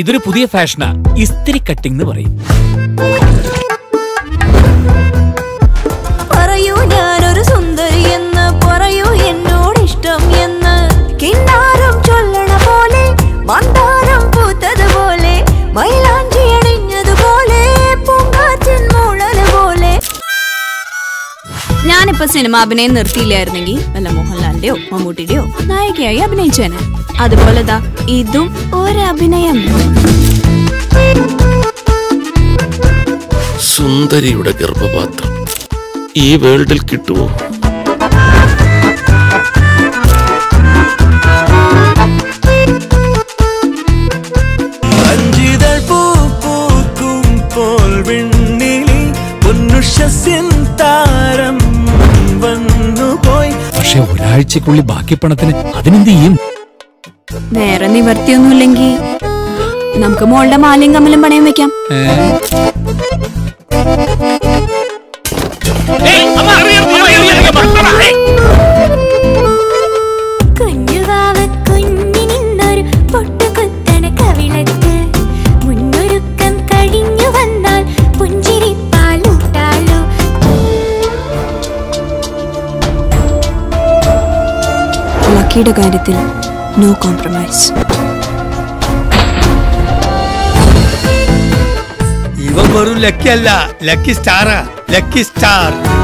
ഇതൊരു പുതിയ ഫാഷനാ ഇസ്തിരി കട്ടിംഗ് എന്ന് പറയും പറയൂ ഞാനൊരു സുന്ദരി എന്ന് പറയൂ എന്നോട് ഇഷ്ടം എന്ന് കിന്നാരം ചൊല്ലണ പോലെ മന്ദാരം പൂത്തതുപോലെ മൈലാഞ്ചി അണിഞ്ഞതുപോലെ പൂങ്കാറ്റിൻ മൂളൽ പോലെ ഞാനിപ്പോ സിനിമ അഭിനയം നിർത്തിയില്ലായിരുന്നെങ്കിൽ വല്ല മോഹൻലാലിന്റെയോ മമ്മൂട്ടിയുടെയോ നായികയായി അഭിനയിച്ചേനെ അതുപോലെ ദാ ഇതും ഒരഭിനയം സുന്ദരിയുടെ ഗർഭപാത്രം ഈ വേൾഡിൽ കിട്ടുമോ അഞ്ചിതൾ പൂ പൂക്കും പോൽ വെണ്ണിലി പൊന്നുഷസ്യൻ താരം വന്നുപോയി പക്ഷെ ഒരാഴ്ചക്കുള്ളിൽ ബാക്കി പണത്തിന് അതിനെന്ത് ചെയ്യും വേറെ നിവർത്തിയൊന്നുമില്ലെങ്കിൽ നമുക്ക് മോളുടെ മാലയും കമ്മലും പണയം വെക്കാം കുഞ്ഞുവാവ കുഞ്ഞിനിന്നൊരു പൊട്ടുകുത്തണ കവിളത്ത് മുന്നൊരുക്കം കഴിഞ്ഞു വന്നാൽ പുഞ്ചിരിപ്പാലൂട്ടാലോ ലക്കിയുടെ കാര്യത്തിൽ നോ കോംപ്രമൈസ് ഇവൻ വെറും ലക്കി അല്ല ലക്കി സ്റ്റാറാ ലക്കി സ്റ്റാർ